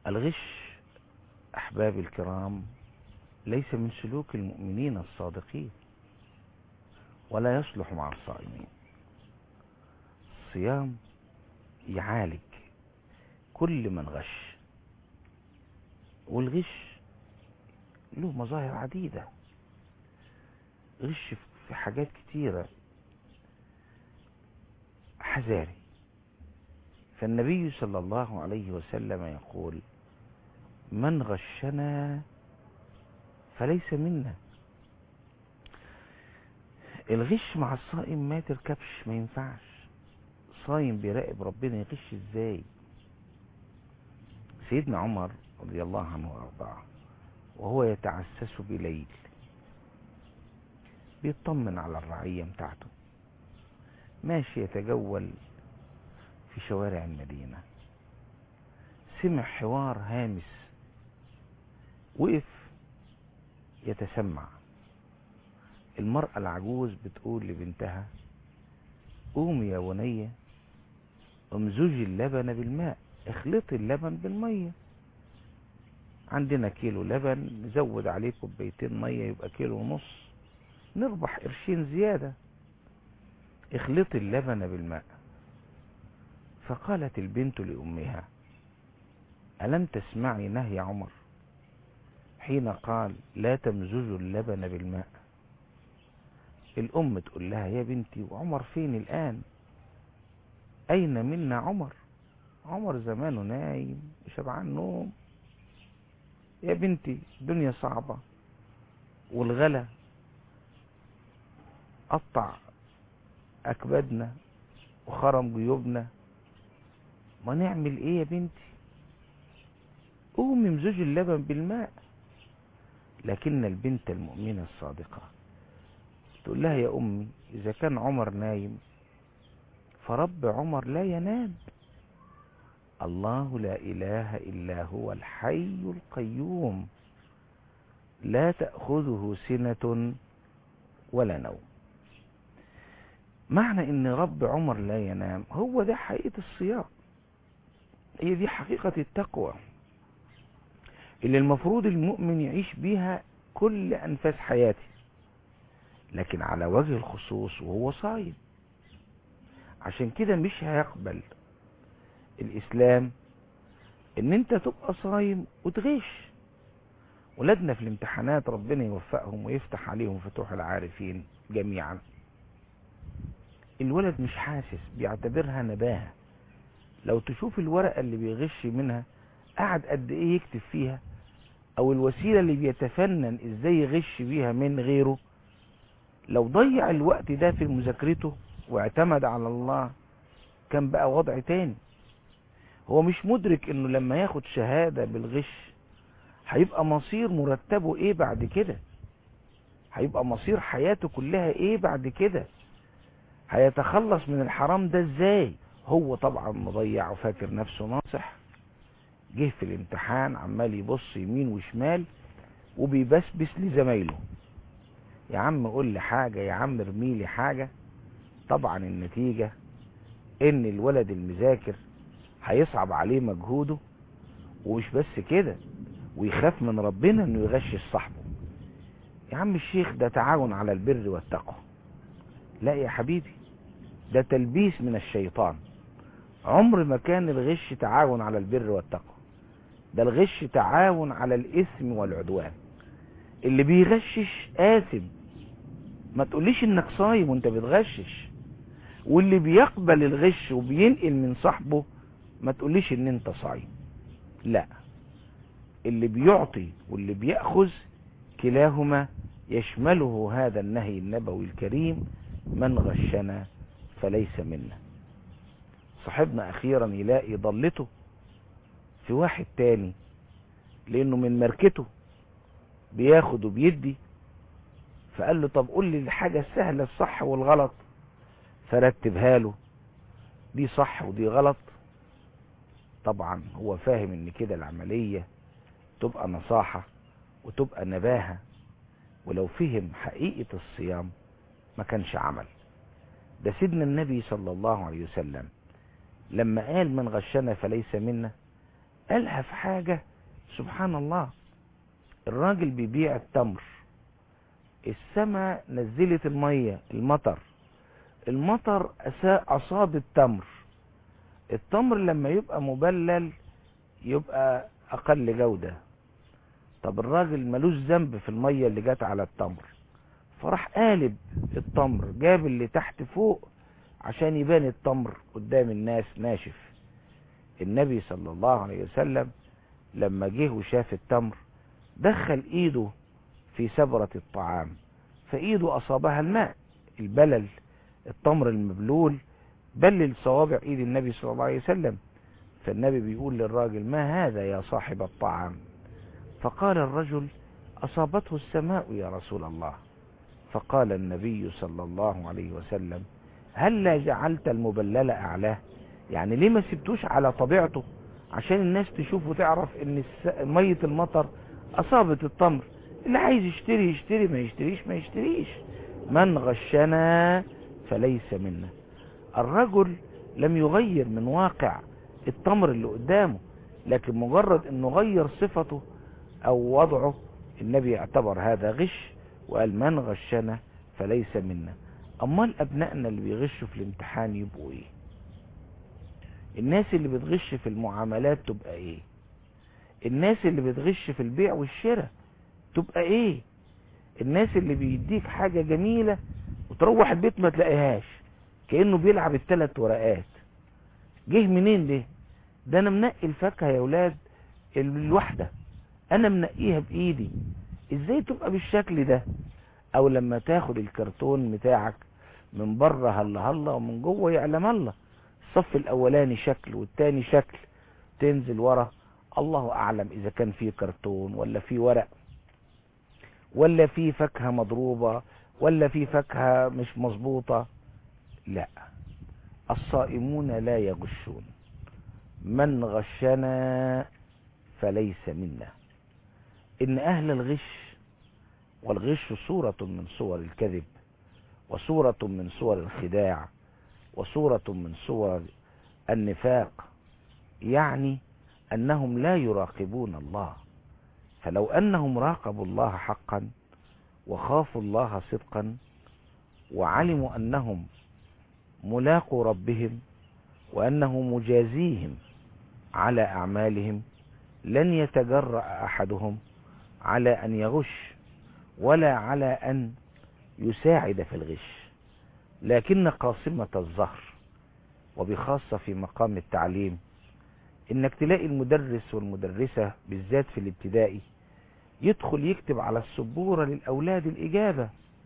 الغش أحبابي الكرام ليس من سلوك المؤمنين الصادقين ولا يصلح مع الصائمين الصيام يعالج كل من غش والغش له مظاهر عديدة غش في حاجات كتيرة حذاري فالنبي صلى الله عليه وسلم يقول من غشنا فليس منا الغش مع الصائم ما تركبش ما ينفعش صايم بيراقب ربنا يغش ازاي سيدنا عمر رضي الله عنه وارضاه وهو يتعسس بليل بيطمن على الرعية بتاعته ماشي يتجول في شوارع المدينة سمع حوار هامس وقف يتسمع المرأة العجوز بتقول لبنتها قومي يا بنية امزجي اللبن بالماء اخلطي اللبن بالمية عندنا كيلو لبن نزود عليه كوبايتين مية يبقى كيلو ونص نربح قرشين زيادة اخلطي اللبن بالماء فقالت البنت لأمها ألم تسمعي نهي عمر حين قال لا تمزجوا اللبن بالماء الأم تقول لها يا بنتي وعمر فين الآن أين منا عمر عمر زمانه نايم شبعان نوم يا بنتي الدنيا صعبة والغلا قطع أكبادنا وخرم جيوبنا ما نعمل ايه يا بنتي قومي امزجي اللبن بالماء لكن البنت المؤمنة الصادقة تقول لها يا أمي إذا كان عمر نايم فرب عمر لا ينام الله لا إله إلا هو الحي القيوم لا تأخذه سنة ولا نوم معنى ان رب عمر لا ينام هو ده حقيقة الصيام هي دي حقيقة التقوى اللي المفروض المؤمن يعيش بيها كل أنفاس حياته لكن على وجه الخصوص وهو صايم عشان كده مش هيقبل الإسلام ان انت تبقى صايم وتغش ولادنا في الامتحانات ربنا يوفقهم ويفتح عليهم فتوح العارفين جميعا الولد مش حاسس بيعتبرها نباهة لو تشوف الورقة اللي بيغش منها قعد قد ايه يكتب فيها او الوسيلة اللي بيتفنن ازاي يغش بيها من غيره لو ضيع الوقت ده في مذاكرته واعتمد على الله كان بقى وضع تاني هو مش مدرك انه لما ياخد شهادة بالغش هيبقى مصير مرتبه ايه بعد كده هيبقى مصير حياته كلها ايه بعد كده هيتخلص من الحرام ده ازاي هو طبعا مضيع وفاكر نفسه ناصح جه في الامتحان عمال يبص يمين وشمال وبيبسبس لزمايله يا عم قول لي حاجة يا عم ارمي لي حاجة طبعا النتيجة ان الولد المذاكر هيصعب عليه مجهوده ومش بس كده ويخاف من ربنا انه يغشش صاحبه يا عم الشيخ ده تعاون على البر والتقوى لا يا حبيبي ده تلبيس من الشيطان عمر ما كان الغش تعاون على البر والتقوى ده الغش تعاون على الإثم والعدوان اللي بيغشش آثم ما تقوليش انك صايم وانت بتغشش واللي بيقبل الغش وبينقل من صاحبه ما تقوليش ان انت صايم لا اللي بيعطي واللي بيأخذ كلاهما يشمله هذا النهي النبوي الكريم من غشنا فليس منا صاحبنا اخيرا يلاقي ضلته في واحد تاني لانه من ماركته بياخد وبيدي فقال له طب قول لي الحاجة السهلة الصح والغلط فرتبها له دي صح ودي غلط طبعا هو فاهم ان كده العملية تبقى نصاحة وتبقى نباهة ولو فهم حقيقة الصيام ما كانش عمل ده سيدنا النبي صلى الله عليه وسلم لما قال من غشنا فليس منا قالها في حاجة سبحان الله الراجل بيبيع التمر السماء نزلت المية المطر المطر أصاب التمر التمر لما يبقى مبلل يبقى أقل جودة طب الراجل ملوش ذنب في المية اللي جت على التمر فراح قالب التمر جاب اللي تحت فوق عشان يبان التمر قدام الناس ناشف النبي صلى الله عليه وسلم لما جه وشاف التمر دخل ايده في سبرة الطعام فايده اصابها الماء البلل التمر المبلول بلل صوابع ايد النبي صلى الله عليه وسلم فالنبي بيقول للراجل ما هذا يا صاحب الطعام فقال الرجل اصابته السماء يا رسول الله فقال النبي صلى الله عليه وسلم هلا جعلت المبلل اعلاه يعني ليه ما سبتوش على طبيعته عشان الناس تشوف وتعرف ان مية المطر اصابت التمر اللي عايز يشتري يشتري ما يشتريش ما يشتريش من غشنا فليس منا الرجل لم يغير من واقع التمر اللي قدامه لكن مجرد انه غير صفته او وضعه النبي اعتبر هذا غش وقال من غشنا فليس منا امال ابنائنا اللي بيغشوا في الامتحان يبقوا ايه الناس اللي بتغش في المعاملات تبقى ايه الناس اللي بتغش في البيع والشراء تبقى ايه الناس اللي بيديك حاجة جميلة وتروح البيت ما تلاقيهاش كأنه بيلعب الثلاث ورقات جه منين ده ده انا منقي الفاكهة يا ولاد الواحدة انا منقيها بايدي ازاي تبقى بالشكل ده او لما تاخد الكرتون بتاعك من بره هلا هلا ومن جوه يعلم الله الصف الاولاني شكل والتاني شكل تنزل ورا الله اعلم اذا كان فيه كرتون ولا فيه ورق ولا فيه فاكهه مضروبه ولا فيه فاكهه مش مظبوطه لا الصائمون لا يغشون من غشنا فليس منا ان اهل الغش والغش صورة من صور الكذب وصورة من صور الخداع وصورة من صور النفاق يعني أنهم لا يراقبون الله فلو أنهم راقبوا الله حقا وخافوا الله صدقا وعلموا أنهم ملاقوا ربهم وأنه مجازيهم على أعمالهم لن يتجرأ أحدهم على أن يغش ولا على أن يساعد في الغش لكن قاصمة الظهر وبخاصة في مقام التعليم انك تلاقي المدرس والمدرسة بالذات في الابتدائي يدخل يكتب على السبورة للأولاد الإجابة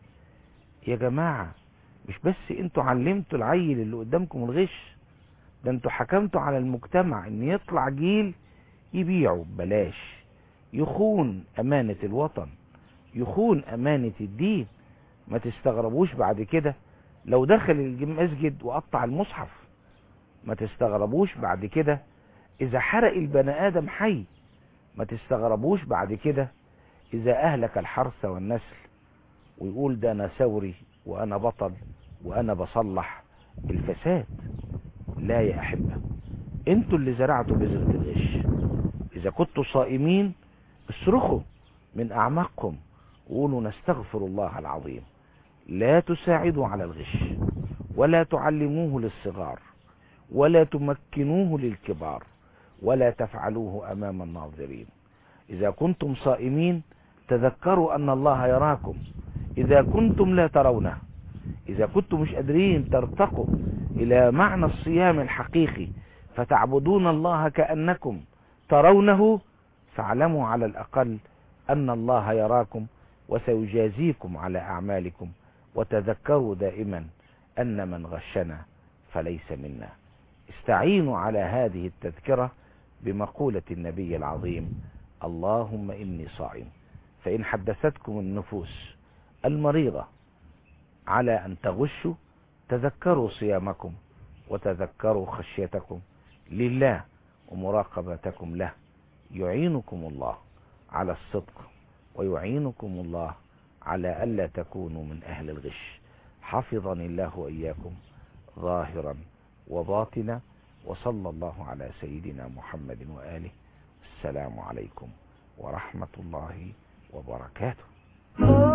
يا جماعة مش بس انتوا علمتوا العيل اللي قدامكم الغش ده انتوا حكمتوا على المجتمع ان يطلع جيل يبيعوا ببلاش يخون أمانة الوطن يخون أمانة الدين ما تستغربوش بعد كده لو دخل المسجد وقطع المصحف ما تستغربوش بعد كده إذا حرق البني آدم حي ما تستغربوش بعد كده إذا أهلك الحرث والنسل ويقول ده أنا ثوري وأنا بطل وأنا بصلح الفساد لا يا أحبة انتوا اللي زرعتوا بذرة الغش إذا كنتوا صائمين اصرخوا من أعماقكم وقولوا نستغفر الله العظيم لا تساعدوا على الغش ولا تعلموه للصغار ولا تمكنوه للكبار ولا تفعلوه أمام الناظرين إذا كنتم صائمين تذكروا أن الله يراكم إذا كنتم لا ترونه إذا كنتم مش قادرين ترتقوا إلى معنى الصيام الحقيقي فتعبدون الله كأنكم ترونه فاعلموا على الأقل أن الله يراكم وسيجازيكم على أعمالكم وتذكروا دائما أن من غشنا فليس منا استعينوا على هذه التذكرة بمقولة النبي العظيم اللهم إني صائم فإن حدثتكم النفوس المريضة على أن تغشوا تذكروا صيامكم وتذكروا خشيتكم لله ومراقبتكم له يعينكم الله على الصدق ويعينكم الله على ألا تكونوا من أهل الغش حفظني الله وإياكم ظاهرا وباطنا وصلى الله على سيدنا محمد وآله والسلام عليكم ورحمة الله وبركاته